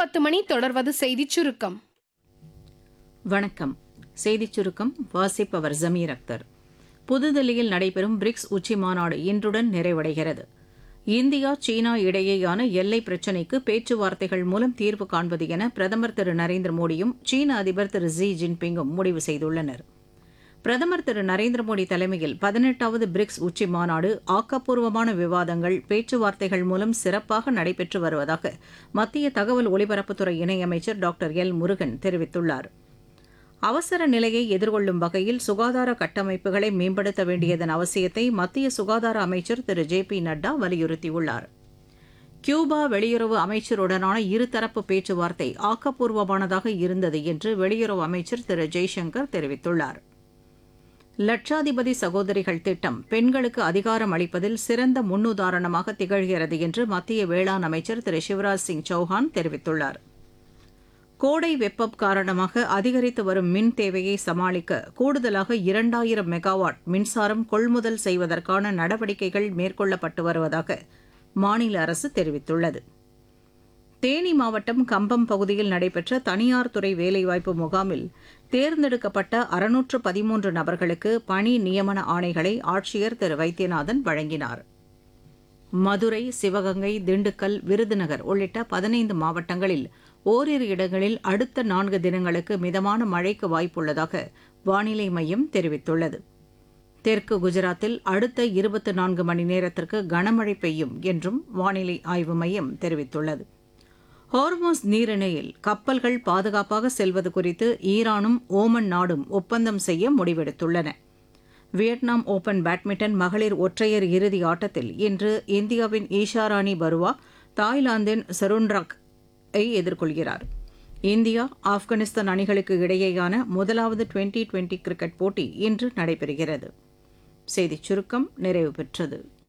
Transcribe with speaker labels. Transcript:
Speaker 1: பத்து மணி தொடர்வது செய்திச் சுருக்கம்
Speaker 2: வணக்கம் செய்திச் சுருக்கம் வாசிப்பவர் ஜமீர் அக்தர் புதுதில்லியில் நடைபெறும் பிரிக்ஸ் உச்சி மாநாடு இன்றுடன் நிறைவடைகிறது இந்தியா சீனா இடையேயான எல்லை பிரச்சினைக்கு பேச்சுவார்த்தைகள் மூலம் தீர்வு காண்பது என பிரதமர் திரு நரேந்திர மோடியும் சீன அதிபர் திரு ஜி ஜின்பிங்கும் முடிவு செய்துள்ளனர் பிரதமர் திரு நரேந்திர மோடி தலைமையில் பதினெட்டாவது பிரிக்ஸ் உச்சி மாநாடு ஆக்கப்பூர்வமான விவாதங்கள் பேச்சுவார்த்தைகள் மூலம் சிறப்பாக நடைபெற்று வருவதாக மத்திய தகவல் ஒலிபரப்புத்துறை இணையமைச்சர் டாக்டர் எல் முருகன் தெரிவித்துள்ளார் அவசர நிலையை எதிர்கொள்ளும் வகையில் சுகாதார கட்டமைப்புகளை மேம்படுத்த வேண்டியதன் அவசியத்தை மத்திய சுகாதார அமைச்சர் திரு ஜே பி நட்டா வலியுறுத்தியுள்ளார் கியூபா வெளியுறவு அமைச்சருடனான இருதரப்பு பேச்சுவார்த்தை ஆக்கப்பூர்வமானதாக இருந்தது என்று வெளியுறவு அமைச்சர் திரு ஜெய்சங்கர் தெரிவித்துள்ளார் லட்சாதிபதி சகோதரிகள் திட்டம் பெண்களுக்கு அதிகாரம் அளிப்பதில் சிறந்த முன்னுதாரணமாக திகழ்கிறது என்று மத்திய வேளாண் அமைச்சர் திரு சிவராஜ் சிங் சௌஹான் தெரிவித்துள்ளார் கோடை வெப்பம் காரணமாக அதிகரித்து வரும் மின் தேவையை சமாளிக்க கூடுதலாக இரண்டாயிரம் மெகாவாட் மின்சாரம் கொள்முதல் செய்வதற்கான நடவடிக்கைகள் மேற்கொள்ளப்பட்டு வருவதாக மாநில அரசு தெரிவித்துள்ளது தேனி மாவட்டம் கம்பம் பகுதியில் நடைபெற்ற தனியார் துறை வேலைவாய்ப்பு முகாமில் தேர்ந்தெடுக்கப்பட்ட அறுநூற்று பதிமூன்று நபர்களுக்கு பணி நியமன ஆணைகளை ஆட்சியர் திரு வைத்தியநாதன் வழங்கினார் மதுரை சிவகங்கை திண்டுக்கல் விருதுநகர் உள்ளிட்ட பதினைந்து மாவட்டங்களில் ஓரிரு இடங்களில் அடுத்த நான்கு தினங்களுக்கு மிதமான மழைக்கு வாய்ப்புள்ளதாக வானிலை மையம் தெரிவித்துள்ளது தெற்கு குஜராத்தில் அடுத்த இருபத்தி நான்கு மணி நேரத்திற்கு கனமழை பெய்யும் என்றும் வானிலை ஆய்வு மையம் தெரிவித்துள்ளது ஹார்மோஸ் நீரிணையில் கப்பல்கள் பாதுகாப்பாக செல்வது குறித்து ஈரானும் ஓமன் நாடும் ஒப்பந்தம் செய்ய முடிவெடுத்துள்ளன வியட்நாம் ஓபன் பேட்மிண்டன் மகளிர் ஒற்றையர் இறுதி ஆட்டத்தில் இன்று இந்தியாவின் ஈஷாராணி பருவா தாய்லாந்தின் சருண்ராக் ஐ எதிர்கொள்கிறார் இந்தியா ஆப்கானிஸ்தான் அணிகளுக்கு இடையேயான முதலாவது டுவெண்டி டுவெண்டி கிரிக்கெட் போட்டி இன்று நடைபெறுகிறது செய்திச் சுருக்கம் நிறைவு பெற்றது